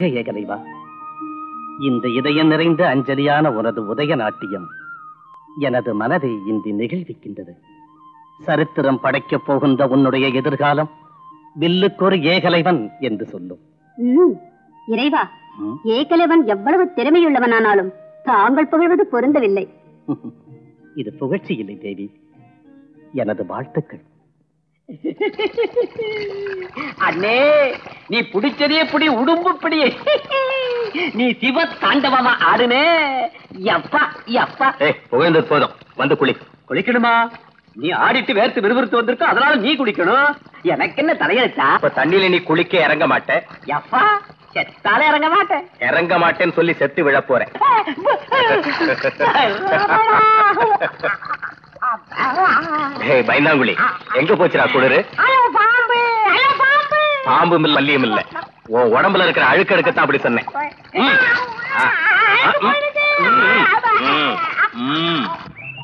ஹே ஏகலைவா இந்த இதயம் நிறைந்த அஞ்சலியான உனது உதய நாட்டியம் எனது மனதை இன்றி நெகிழ்விக்கின்றது சரித்திரம் படைக்கப் போகின்ற உன்னுடைய எதிர்காலம் வில்லுக்கொரு ஏகலைவன் என்று சொல்லும் ம், இறைவா ம். ஏகலைவன் எவ்வளவு திறமையுள்ளவனானாலும் தாங்கள் புகழ்வது பொருந்தவில்லை இது புகழ்ச்சி இல்லை தேவி எனது வாழ்த்துக்கள் அண்ணே நீ புடிச்சதே புடி உடும்பு பிடி நீ சிவ தாண்டவமா ஆடுனே எப்பா எப்பா ஏய் புகழ்ந்தது போதும் வந்து குளி குளிக்கணுமா நீ ஆடிட்டு வேர்த்து விறுவிறுத்து வந்திருக்க அதனால நீ குளிக்கணும் எனக்கு என்ன தலையெழுத்தா இப்ப தண்ணியில நீ குளிக்க இறங்க மாட்ட எப்பா செத்தாலே இறங்க மாட்டேன் இறங்க மாட்டேன்னு சொல்லி செத்து விழ போறேன் ஏய் பயந்தாங்குழி எங்க போச்சுடா குளிரு பாம்பும் இல்ல மல்லியும் இல்ல உன் உடம்புல இருக்கிற அழுக்கடுக்கத்தான் அப்படி சொன்னேன் ம். ஆ. ஆ, ம். ம், ம், ம்.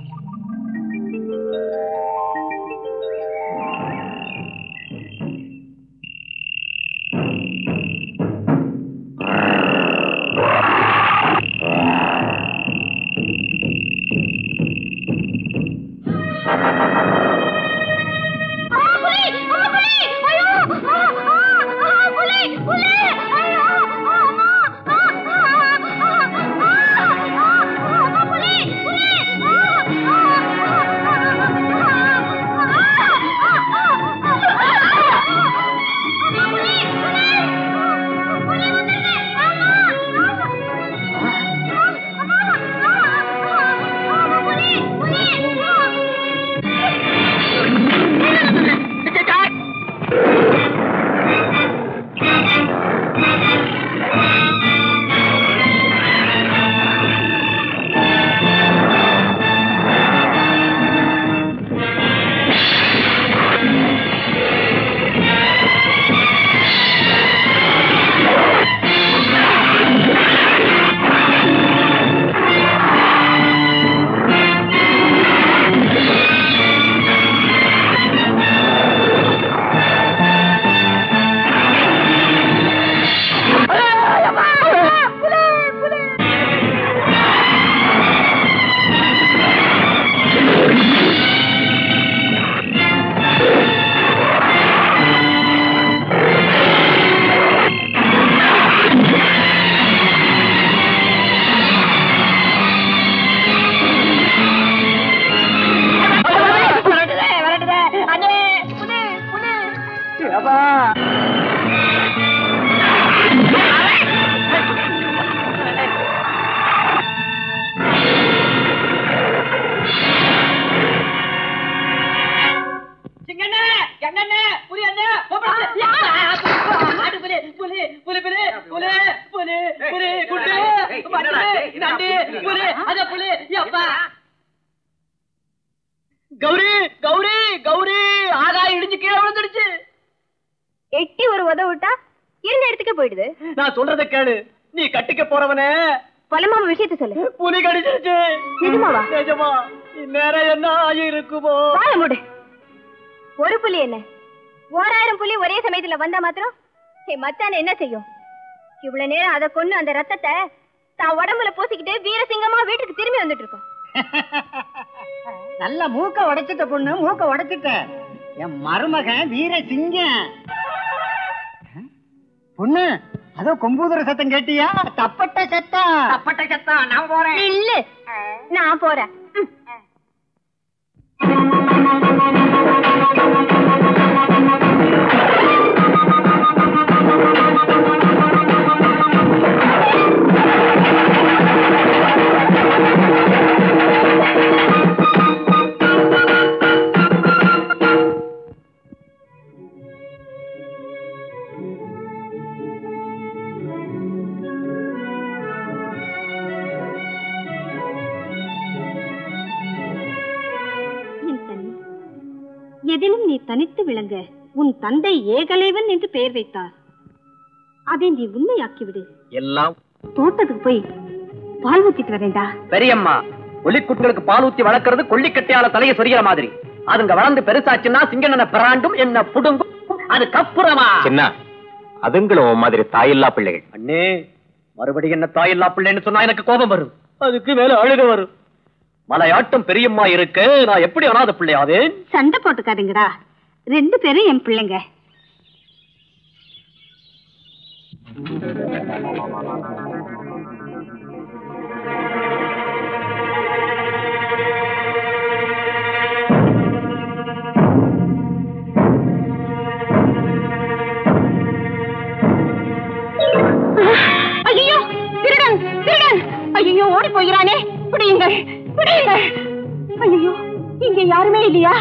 சிங்கண்ணே எங்கண்ணே புலி அண்ணே ஆடு புலி புலி புலி புலி புலி புலி புலி குண்டு மட்டு நண்டு புலி அத புலி அப்பா கௌரி கௌரி கௌரி ஆகாய இடிஞ்சு கீழே விழுந்துடுச்சு எட்டி ஒரு உத விட்டா இருந்த இடத்துக்கே போயிடுது நான் சொல்றத கேளு நீ கட்டிக்க போறவனே பலமாம விஷயத்த சொல்லு புலி கடிச்சிருச்சு நிஜமாவா? நிஜமா இந்நேரம் என்ன ஆகிருக்குமோ வாழ மூடு ஒரு புலி என்ன ஓராயிரம் புலி ஒரே சமயத்துல வந்தா மாத்திரம் என் மச்சான என்ன செய்யும் இவ்வளவு நேரம் அதை கொண்டு அந்த ரத்தத்தை தான் உடம்புல பூசிக்கிட்டு வீரசிங்கமா வீட்டுக்கு திரும்பி வந்துட்டு இருக்கோம் நல்ல மூக்க உடைச்சிட்ட பொண்ணு மூக்க உடைச்சிட்ட என் மருமகன் வீர சிங்கம் பொண்ணு அதோ கொம்பூதுர சத்தம் கேட்டியா தப்பட்ட சத்தம் தப்பட்ட சத்தம் நான் போறேன் இல்ல நான் போறேன் ம். என் கண்ணே, எதிலும் நீ தனித்து விளங்க உன் தந்தை ஏகலைவன் என்று பெயர் வைத்தார் அதை நீ உண்மையாக்கிவிடு எல்லாம் தோட்டத்துக்கு போய் பால் ஊத்திட்டு வரேன்டா பெரியம்மா ஒலிக்குட்களுக்கு பால் ஊத்தி வளர்க்கறது கொல்லிக்கட்டையால தலைய சொரிகிற மாதிரி அதுங்க வளர்ந்து பெருசாச்சுன்னா சிங்கண்ணனை பிராண்டும் என்ன புடுங்கும் அதுக்கப்புறமா சின்ன அதுங்களும் உன் மாதிரி தாயில்லா பிள்ளைகள் அண்ணே மறுபடியும் என்ன தாயில்லா பிள்ளைன்னு சொன்னா எனக்கு கோபம் வரும் அதுக்கு மேல அழுக வரும் மலையாட்டம் பெரியம்மா இருக்கு நான் எப்படி அனாத பிள்ளையாவேன் சண்டை போட்டுக்காதீங்கடா ரெண்டு பேரும் என் பிள்ளைங்க ஐயோ திருடன் திருடன் ஐயோ ஓடி போகிறானே பிடியுங்கள் பிடியுங்கள் ஐயோ இங்க யாருமே இல்லையா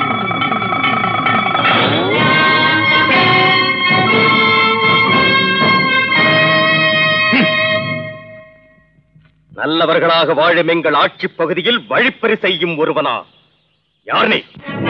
நல்லவர்களாக வாழும் எங்கள் ஆட்சி பகுதியில் வழிப்பறி செய்யும் ஒருவனா யார் நீ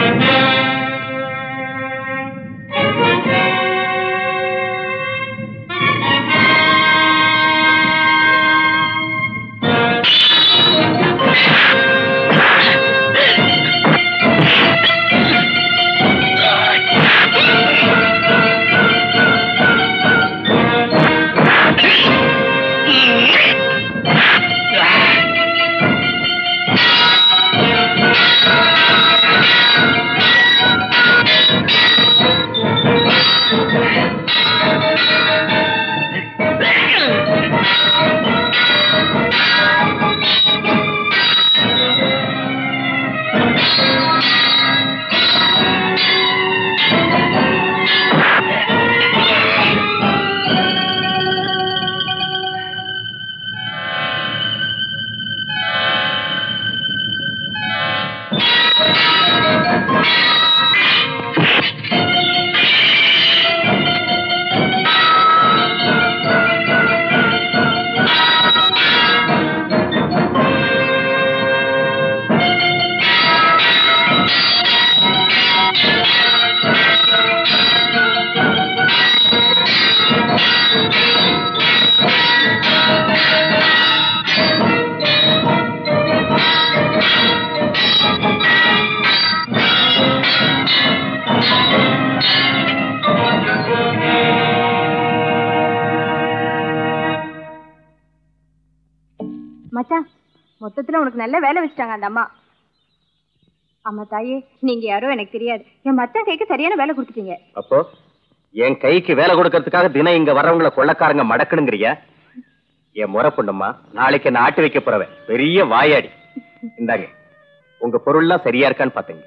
மச்சான் மொத்தத்துல உனக்கு நல்ல வேலை வச்சுட்டாங்க அந்த அம்மா அம்மா தாயே நீங்க யாரோ எனக்கு தெரியாது என் மச்சான் கைக்கு சரியான வேலை கொடுத்துட்டீங்க அப்போ என் கைக்கு வேலை கொடுக்கறதுக்காக தினம் இங்க வர்றவங்கள கொள்ளக்காரங்க மடக்கணுங்கிறியா என் முறை பொண்ணுமா நாளைக்கு என்ன ஆட்டி வைக்க போறவன் பெரிய வாயாடி இந்தாங்க உங்க பொருள்லாம் சரியா இருக்கான்னு பாத்துங்க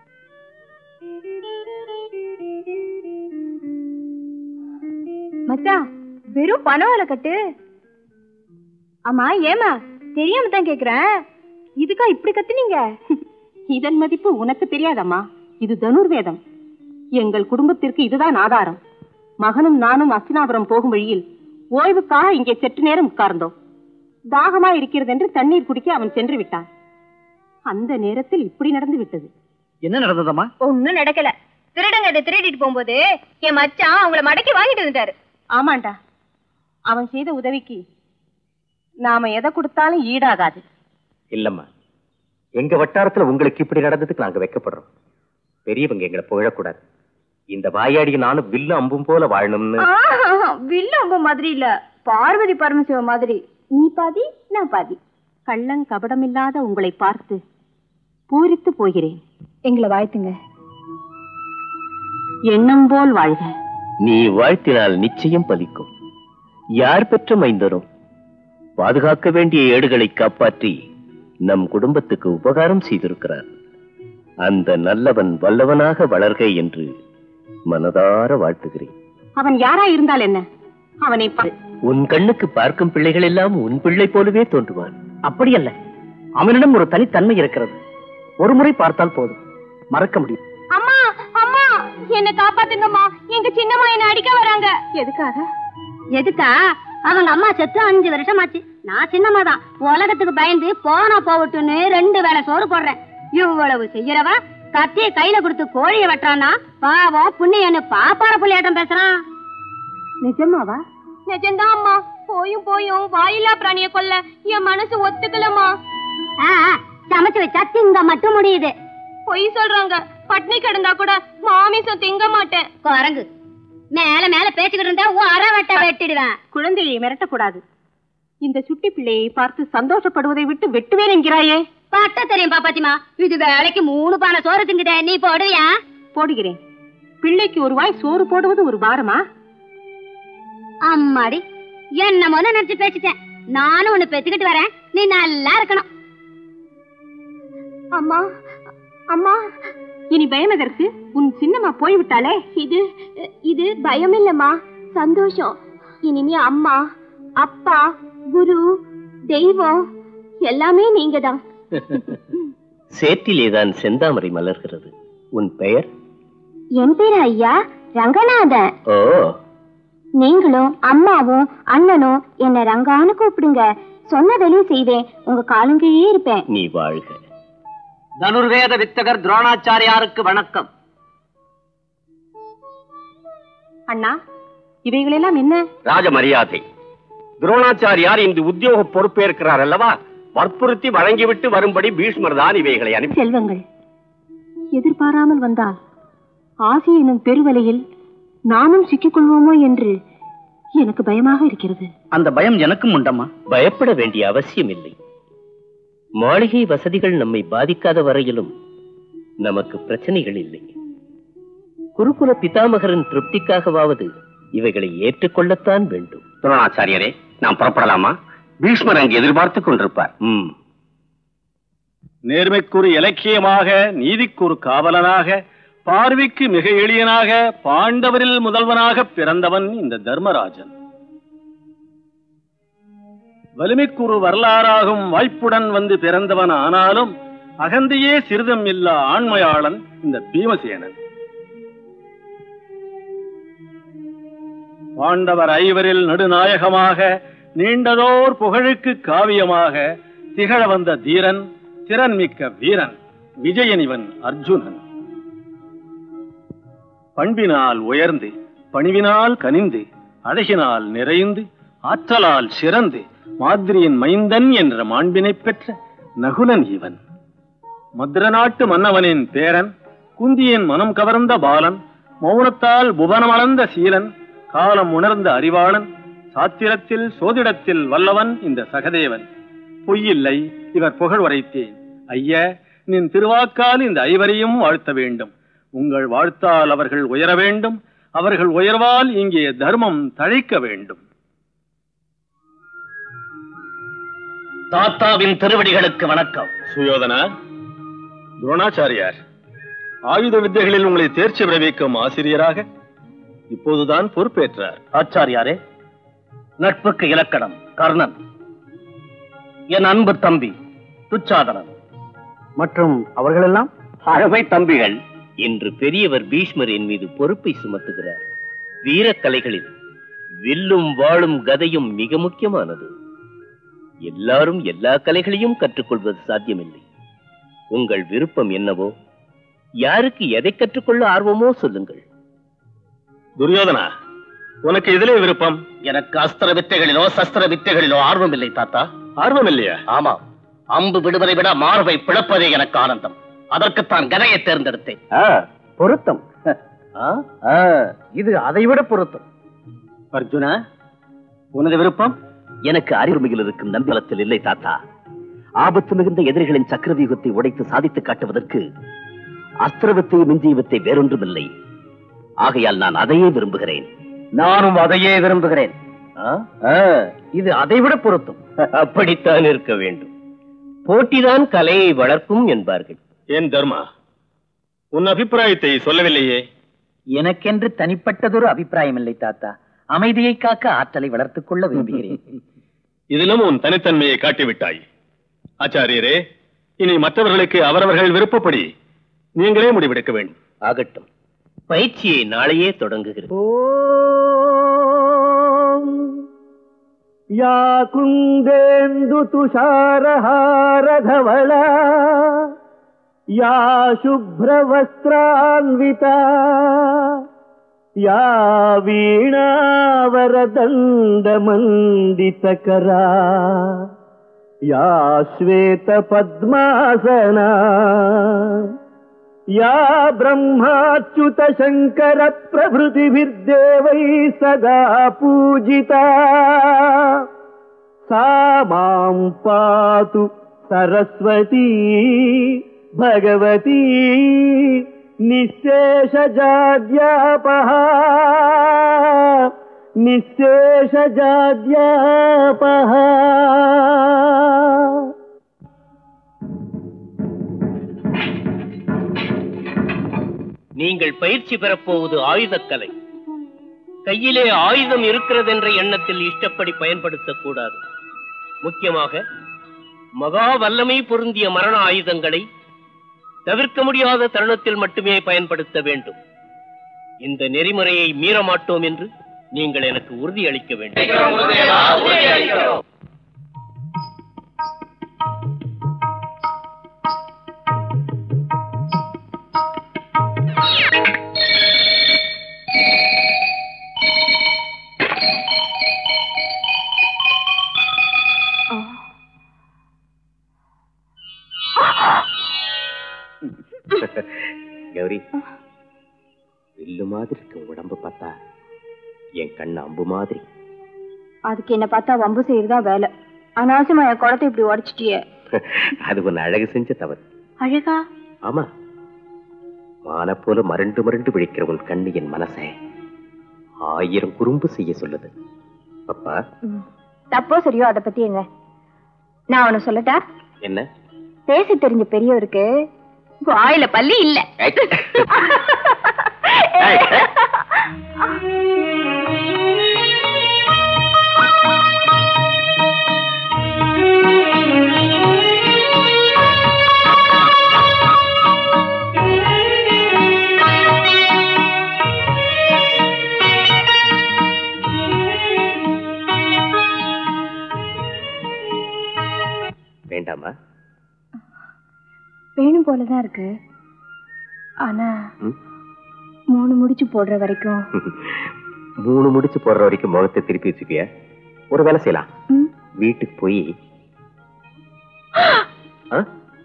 மச்சான் வெறும் பணம் வேலை கட்டு ஆமா ஏமா தெரியாம தான் கேக்குறேன் இதுக்கா இப்படி கத்துனீங்க இதன் மதிப்பு உனக்கு தெரியாதம்மா இது தனுர்வேதம் எங்கள் குடும்பத்திற்கு இதுதான் ஆதாரம் மகனும் நானும் அஸ்தினாபுரம் போகும் வழியில் ஓய்வுக்காக இங்கே சற்று நேரம் உட்கார்ந்தோம் தாகமா இருக்கிறது என்று தண்ணீர் குடிக்க அவன் சென்று விட்டான் அந்த நேரத்தில் இப்படி நடந்து விட்டது என்ன நடந்ததம்மா ஒண்ணும் நடக்கல திருடங்க இதை திருடிட்டு போகும்போது என் மச்சான் அவங்கள மடக்கி வாங்கிட்டு வந்துட்டாரு ஆமாண்டா அவன் செய்த உதவிக்கு நாம எதை கொடுத்தாலும் ஈடாகாது இல்லம்மா எங்க வட்டாரத்துல உங்களுக்கு இப்படி நடந்ததுக்கு நாங்க வைக்கப்படுறோம் பெரியவங்க எங்களை புகழக்கூடாது இந்த வாயாடிய நானும் வில்லு அம்பும் போல வாழணும்னு வில்லு அம்ப மாதிரி இல்ல பார்வதி பரமசிவ மாதிரி நீ பாதி நான் பாதி கள்ளங் கபடமில்லாத உங்களை பார்த்து பூரித்து போகிறேன் எங்களை வாழ்த்துங்க எண்ணம் போல் வாழ்க நீ வாழ்த்தினால் நிச்சயம் பலிக்கும் யார் பெற்ற மைந்தரும் பாதுகாக்க வேண்டிய ஏடுகளை காப்பாற்றி நம் குடும்பத்துக்கு உபகாரம் செய்திருக்கிறார் அந்த நல்லவன் வல்லவனாக வளர்க என்று மனதார வாழ்த்துகிறேன் அவன் யாரா இருந்தால் என்ன அவனை பாரு. உன் கண்ணுக்கு பார்க்கும் பிள்ளைகள் எல்லாம் உன் பிள்ளை போலவே தோன்றுவான் அப்படி அல்ல அவனிடம் ஒரு தனித்தன்மை இருக்கிறது ஒரு முறை பார்த்தால் போதும் மறக்க முடியும் அம்மா அம்மா என்ன காப்பாத்துங்கம்மா எங்க சின்னம்மா என்ன அடிக்க வராங்க எதுக்காக எதுக்கா அவங்க அம்மா செத்து அஞ்சு வருஷம் ஆச்சு நான் சின்னம்மா தான் உலகத்துக்கு பயந்து போனா போகட்டும்னு ரெண்டு வேளை சோறு போடுறேன் இவ்வளவு செய்யறவ கத்திய கையில கொடுத்து கோழிய வெட்டுறானா பாவம் புண்ணியன்னு பாப்பார புள்ளியாட்டம் பேசுறான் நிஜமாவா நிஜம்தான் அம்மா போயும் போயும் வாயில்லா பிராணிய கொல்ல என் மனசு ஒத்துக்கலம்மா சமைச்சு வச்சா திங்க மட்டும் முடியுது பொய் சொல்றாங்க பட்னி கிடந்தா கூட மாமிசம் திங்க மாட்டேன் குரங்கு மேல மேல பேசிக்கிட்டு இருந்தா உன் அறவட்ட வெட்டிடுவேன் குழந்தையை மிரட்டக்கூடாது இந்த சுட்டி பிள்ளையை பார்த்து சந்தோஷப்படுவதை விட்டு வெட்டுவேன் என்கிறாயே பட்ட தெரியும் பாப்பாத்திமா இது வேலைக்கு மூணு பானை சோறு திங்குதே நீ போடுவியா போடுகிறேன் பிள்ளைக்கு ஒரு வாய் சோறு போடுவது ஒரு பாரமா அம்மாடி என்னமோ நினைச்சு பேசிட்டேன் நானும் உன்னை பெத்துக்கிட்டு வரேன் நீ நல்லா இருக்கணும் அம்மா அம்மா இனி பயம் எதற்கு உன் சின்னம்மா போய்விட்டாளே இது இது பயம் இல்லம்மா சந்தோஷம் இனிமே அம்மா அப்பா குரு தெய்வம் எல்லாமே நீங்க தான் சேற்றிலேதான் செந்தாமரை மலர்கிறது உன் பெயர் என் பேரு ஐயா ரங்கநாதன் ஓ நீங்களும் அம்மாவும் அண்ணனும் என்ன ரங்கான்னு கூப்பிடுங்க சொன்ன வேலையும் செய்வேன் உங்க காலங்கீழே இருப்பேன் நீ வாழ்க தனுர்வேத வித்தகர் துரோணாச்சாரியாருக்கு வணக்கம் அண்ணா இவைகளெல்லாம் என்ன ராஜ மரியாதை துரோணாச்சாரியார் இந்த உத்தியோக பொறுப்பேற்கிறார் அல்லவா வற்புறுத்தி வழங்கிவிட்டு வரும்படி பீஷ்மர் தான் இவைகளை அனுப்பி செல்வங்கள் எதிர்பாராமல் வந்தால் ஆசி எனும் பெருவலையில் நாமும் சிக்கிக்கொள்வோமோ என்று எனக்கு பயமாக இருக்கிறது அந்த பயம் எனக்கும் உண்டம்மா பயப்பட வேண்டிய அவசியம் இல்லை மாளிகை வசதிகள் நம்மை பாதிக்காத வரையிலும் நமக்கு பிரச்சனைகள் இல்லை குருகுல பிதாமகரின் திருப்திக்காகவாவது இவைகளை ஏற்றுக்கொள்ளத்தான் வேண்டும் துரோணாச்சாரியரே நாம் புறப்படலாமா பீஷ்மர் அங்கு எதிர்பார்த்துக் கொண்டிருப்பார் ம் நேர்மைக்குறு இலக்கியமாக நீதிக்குறு காவலனாக பார்வைக்கு மிக எளியனாக பாண்டவரில் முதல்வனாக பிறந்தவன் இந்த தர்மராஜன் வலிமைக்குறு வரலாறாகும் வாய்ப்புடன் வந்து பிறந்தவன் ஆனாலும் அகந்தையே சிறிதம் இல்லா ஆண்மையாளன் இந்த பீமசேனன் பாண்டவர் ஐவரில் நடுநாயகமாக நீண்டதோர் புகழுக்கு காவியமாக திகழ வந்த தீரன் திறன்மிக்க வீரன் விஜயன் இவன் அர்ஜுனன் பண்பினால் உயர்ந்து பணிவினால் கனிந்து அழகினால் நிறைந்து ஆற்றலால் சிறந்து மாதிரியின் மைந்தன் என்ற மாண்பினைப் பெற்ற நகுலன் இவன் மதுர நாட்டு மன்னவனின் பேரன் குந்தியின் மனம் கவர்ந்த பாலன் மௌனத்தால் புவனமளந்த சீலன் காலம் உணர்ந்த அறிவாளன் சாத்திரத்தில் சோதிடத்தில் வல்லவன் இந்த சகதேவன் பொய்யில்லை இவர் புகழ் உரைத்தேன் ஐய நின் திருவாக்கால் இந்த ஐவரையும் வாழ்த்த வேண்டும் உங்கள் வாழ்த்தால் அவர்கள் உயர வேண்டும் அவர்கள் உயர்வால் இங்கே தர்மம் தழைக்க வேண்டும் தாத்தாவின் திருவடிகளுக்கு வணக்கம் சுயோதனா துரோணாச்சாரியார் ஆயுத வித்தைகளில் உங்களை தேர்ச்சி விளைவிக்கும் ஆசிரியராக இப்போதுதான் பொறுப்பேற்றார் ஆச்சாரியாரே நட்புக்கு இலக்கணம் கர்ணன் என் அன்பு தம்பி துச்சாதனன் மற்றும் அவர்களெல்லாம் அழமை தம்பிகள் இன்று பெரியவர் பீஷ்மர் என் மீது பொறுப்பை சுமத்துகிறார் வீரக்கலைகளில் வில்லும் வாளும் கதையும் மிக முக்கியமானது எல்லாரும் எல்லா கலைகளையும் கற்றுக்கொள்வது சாத்தியமில்லை உங்கள் விருப்பம் என்னவோ யாருக்கு எதை கற்றுக்கொள்ள ஆர்வமோ சொல்லுங்கள் துரியோதனா உனக்கு இதிலே விருப்பம் எனக்கு அஸ்திர வித்தைகளிலோ சஸ்திர வித்தைகளிலோ ஆர்வம் இல்லை தாத்தா ஆர்வம் இல்லையா ஆமா அம்பு விடுவதை விட மார்பை பிளப்பதே எனக்கு ஆனந்தம் அதற்குத்தான் கதையை தேர்ந்தெடுத்தேன் பொருத்தம் இது அதை விட பொருத்தம் அர்ஜுனா உனது விருப்பம் எனக்கு அறிவுமையில் இருக்கும் நம்பிலத்தில் இல்லை தாத்தா ஆபத்து மிகுந்த எதிரிகளின் சக்கரவியூகத்தை உடைத்து சாதித்து காட்டுவதற்கு அஸ்திரவத்தை மிஞ்சியவத்தை வேறொன்றுமில்லை ஆகையால் நான் அதையே விரும்புகிறேன் நானும் அதையே விரும்புகிறேன் இது அதை விட பொருத்தம் அப்படித்தான் இருக்க வேண்டும் போட்டிதான் கலையை வளர்க்கும் என்பார்கள் ஏன் தர்மா உன் அபிப்பிராயத்தை சொல்லவில்லையே எனக்கென்று தனிப்பட்டதொரு அபிப்பிராயம் இல்லை தாத்தா அமைதியை காக்க ஆற்றலை வளர்த்துக் கொள்ள விரும்புகிறேன் இதிலும் உன் தனித்தன்மையை காட்டிவிட்டாய் ஆச்சாரியரே இனி மற்றவர்களுக்கு அவரவர்கள் விருப்பப்படி நீங்களே முடிவெடுக்க வேண்டும் ஆகட்டும் பயிற்சியை நாளையே தொடங்குகிறேன் யா குந்தேந்து துஷாரஹாரதவள யா शुभ्रवस्त्रान्विता या वीणावरदण्डमण्डितकरा या श्वेतपद्मासना या ब्रह्माच्युत शङ्कर प्रभृतिभिर्देवैः सदा पूजिता सा माम् पातु सरस्वती भगवती निःशेषजाड्यापः निःशेषजाड्यापः நீங்கள் பயிற்சி பெறப்போவது ஆயுதக்கலை கையிலே ஆயுதம் இருக்கிறது என்ற எண்ணத்தில் இஷ்டப்படி பயன்படுத்தக் கூடாது முக்கியமாக மகா வல்லமை பொருந்திய மரண ஆயுதங்களை தவிர்க்க முடியாத தருணத்தில் மட்டுமே பயன்படுத்த வேண்டும் இந்த நெறிமுறையை மீற மாட்டோம் என்று நீங்கள் எனக்கு உறுதியளிக்க வேண்டும் கௌரி வில்லு மாதிரி இருக்கு உன் உடம்ப பார்த்தா என் கண்ணு அம்பு மாதிரி அதுக்கு என்ன பார்த்தா வம்பு செய்யறதா வேலை அனாவசியமா என் குடத்தை இப்படி உடைச்சிட்டியே அது உன் அழகு செஞ்ச தவறு அழகா ஆமா மான போல மரண்டு மரண்டு விழிக்கிற உன் கண்ணு என் மனசை ஆயிரம் குறும்பு செய்ய சொல்லுது அப்பா தப்போ சரியோ அதை பத்தி என்ன நான் ஒண்ணு சொல்லட்டா என்ன பேசி தெரிஞ்ச பெரியவருக்கு வாயில பல்லு இல்ல ஏய். ஏய், ஏய். வேண்டாமா வேணும் போலதான் இருக்கு ஆனா ம்? மூணு முடிச்சு போடுற வரைக்கும் மூணு முடிச்சு போடுற வரைக்கும் முகத்தை திருப்பி வச்சுக்கிய ஒரு வேலை செய்யலாம் ம், வீட்டுக்கு போய் ஆ?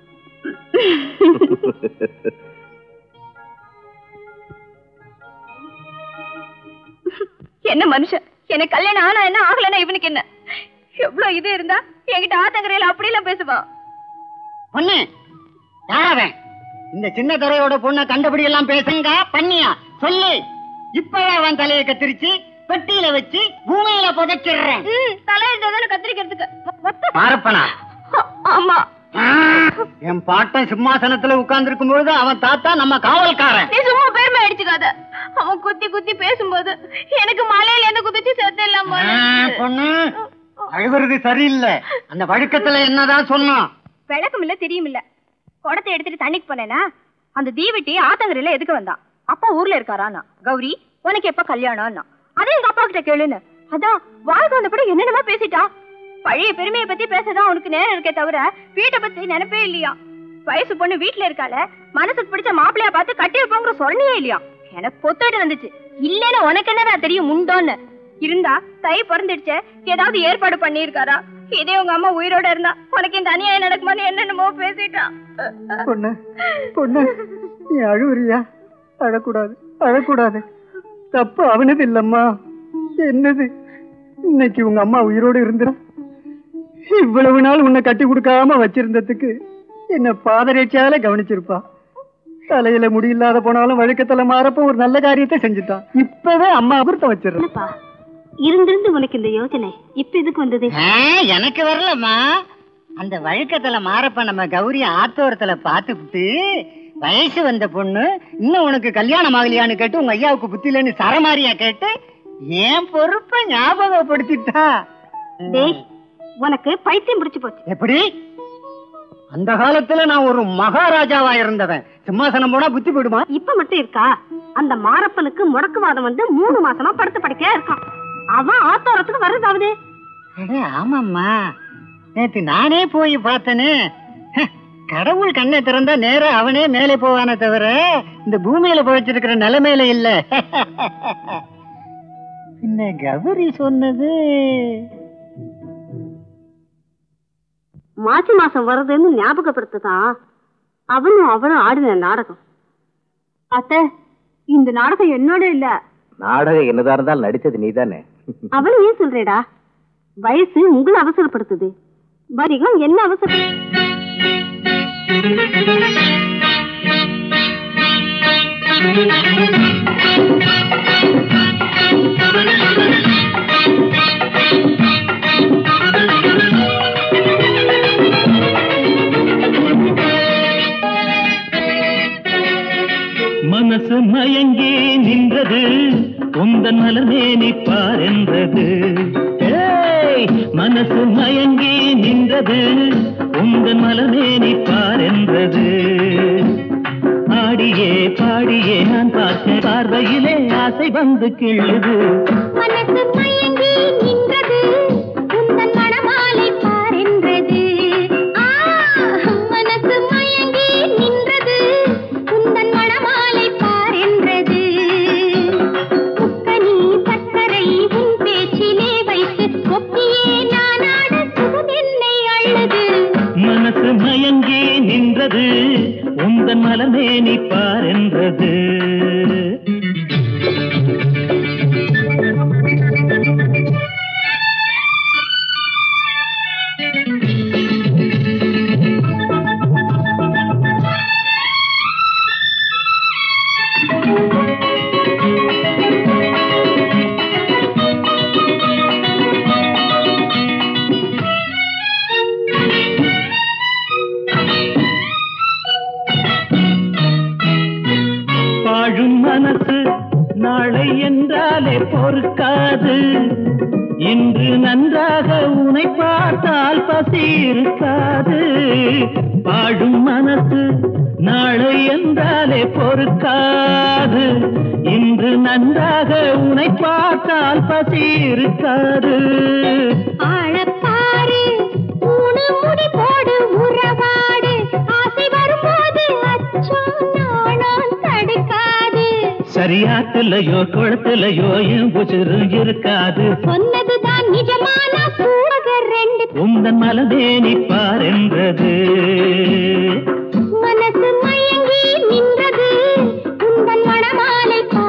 என்ன மனுஷன் எனக்கு கல்யாணம் ஆனா என்ன ஆகலன்னா இவனுக்கு என்ன எவ்வளவு இது இருந்தா என்கிட்ட ஆத்தங்கரையில அப்படி எல்லாம் பேசுவான் பொண்ணு யாரவன் இந்த சின்ன துறையோட பொண்ணை கண்டபடி எல்லாம் பேசுங்க பண்ணியா சொல்லு இப்பவே அவன் தலையை கத்திரிச்சு பெட்டியில வச்சு பூமியில புதைச்சிடுறேன் தலை இருந்தாலும் கத்திரிக்கிறதுக்கு மொத்த- மாரப்பனா ஆமா என் பாட்டன் சிம்மாசனத்துல உட்கார்ந்து இருக்கும் பொழுது அவன் தாத்தா நம்ம காவல்காரன் நீ சும்மா பெருமை அடிச்சுக்காத அவன் குத்தி குத்தி பேசும்போது எனக்கு மலையில இருந்து குதிச்சு செத்துடலாம் போல ஆ, பொண்ணு அழுகுறது சரியில்லை அந்த வழக்கத்துல என்னதான் சொன்னான் விளக்கம் இல்ல தெரியும் இல்ல குடத்தை எடுத்துட்டு தண்ணிக்கு போனேனா அந்த தீவெட்டி ஆத்தங்கரையில எதுக்கு வந்தான் அப்பா ஊர்ல இருக்காரானா கௌரி உனக்கு எப்ப கல்யாணம்னா அதே எங்க அப்பா கிட்ட கேளுன்னு அதான் வாழ்க்கை வந்தபடி என்னென்னமா பேசிட்டா பழைய பெருமையை பத்தி பேசதான் உனக்கு நேரம் இருக்கே தவிர வீட்டை பத்தி நினைப்பே இல்லையா வயசு பொண்ணு வீட்டுல இருக்கால மனசுக்கு பிடிச்ச மாப்பிள்ளைய பார்த்து கட்டி வைப்போங்கிற சொன்னியே இல்லையா எனக்கு பொத்துட்டு வந்துச்சு இல்லன்னு உனக்கு என்னடா தெரியும் உண்டோன்னு இருந்தா தை பிறந்துடுச்சே ஏதாவது ஏற்பாடு பண்ணியிருக்காரா இதே உங்க அம்மா உயிரோட இருந்தா உனக்கு இந்த அநியாயம் நடக்குமான்னு என்னென்னமோ பேசிட்டான் பொண்ணு பொண்ணு நீ அழுவுறியா அழக்கூடாது அழக்கூடாது தப்பு அவனது இல்லம்மா என்னது இன்னைக்கு உங்க அம்மா உயிரோடு இருந்துடா இவ்வளவு நாள் உன்னை கட்டி கொடுக்காம வச்சிருந்ததுக்கு என்ன பாதரட்சியால கவனிச்சிருப்பா தலையில முடி இல்லாத போனாலும் வழுக்கத்தலை மாறப்ப ஒரு நல்ல காரியத்தை செஞ்சுட்டான் இப்பவே அம்மா அபுர்த்தம் வச்சிடறேன் இருந்திருந்து உனக்கு இந்த யோசனை இப்ப எதுக்கு வந்தது எனக்கு வரலம்மா அந்த வழுக்கத்துல மாறப்ப நம்ம கௌரி ஆத்தோரத்துல பாத்துக்கிட்டு வயசு வந்த பொண்ணு இன்னும் உனக்கு கல்யாணம் ஆகலையான்னு கேட்டு உங்க ஐயாவுக்கு புத்திலன்னு சரமாரியா கேட்டு என் பொறுப்பை ஞாபகப்படுத்திட்டா டேய் உனக்கு பைத்தியம் பிடிச்சு போச்சு எப்படி அந்த காலத்துல நான் ஒரு மகாராஜாவா இருந்தவன் சிம்மாசனம் போனா புத்தி போயிடுமா இப்ப மட்டும் இருக்கா அந்த மாரப்பனுக்கு முடக்குவாதம் வந்து மூணு மாசமா படுத்து படுக்கையா இருக்கான் அவன் ஆத்தோரத்துக்கு வர்றதாவது அடே, ஆமாம்மா நேத்து நானே போய் பார்த்தனே ஹ, கடவுள் கண்ணை திறந்தா நேரா அவனே மேலே போவானே தவிர இந்த பூமியில போயிச்சிருக்கிற நிலைமையில இல்ல பின்ன கௌரி சொன்னது மாசி மாசம் வருதுன்னு ஞாபகப்படுத்துதான் அவனும் அவனும் ஆடின நாடகம் அத்தை இந்த நாடகம் என்னோட இல்ல நாடகம் என்னதா இருந்தாலும் நடிச்சது நீதானே அவளை ஏன் சொல்றேடா வயசு உங்களை அவசரப்படுத்துது வரிகம் என்ன அவசரம் மனசு மயங்கி நின்றது உந்தன் மலர்மேனி பார் என்றது ஏய், மனசு மயங்கி நின்றது உந்தன் மலர்மேனி பார் என்றது ஆடியே பாடியே நான் பார்த்த பார்வையிலே ஆசை வந்து கிள்ளுது மனசு மயங்கி நின்றது உந்தன் மணமாலை பாரென்றது ஆ மனசு மயங்கி நின்றது உந்தன் மணமாலை பாரென்றது முக்கனி சர்க்கரை உன் பேச்சிலே வைத்து ஒப்பியே நானாட சுகம் என்னை அள்ளது மனசு மயங்கி நின்றது உந்தன் மலர்மேனி பார் என்றது பாழும் மனசு நாளை என்றாலே பொறுக்காது இன்று நன்றாக உனை பார்த்தால் பசி இருக்காது பாழும் மனசு நாளை என்றாலே பொறுக்காது இன்று நன்றாக உனை பார்த்தால் பசி இருக்காது ஆழப்பாரு மூணு முடி போடு உறவாடு ஆசை வரும்போது அச்சம் நாணம் தடுக்காது சரியாத்துலையோ குளத்துலையோ என் உசுறு இருக்காது சொன்னதுதான் நிஜமான சூழகர் ரெண்டு உந்தன் மலதேனி பார் என்றது மனசு மயங்கி நின்றது உந்தன் மணமாலை பார்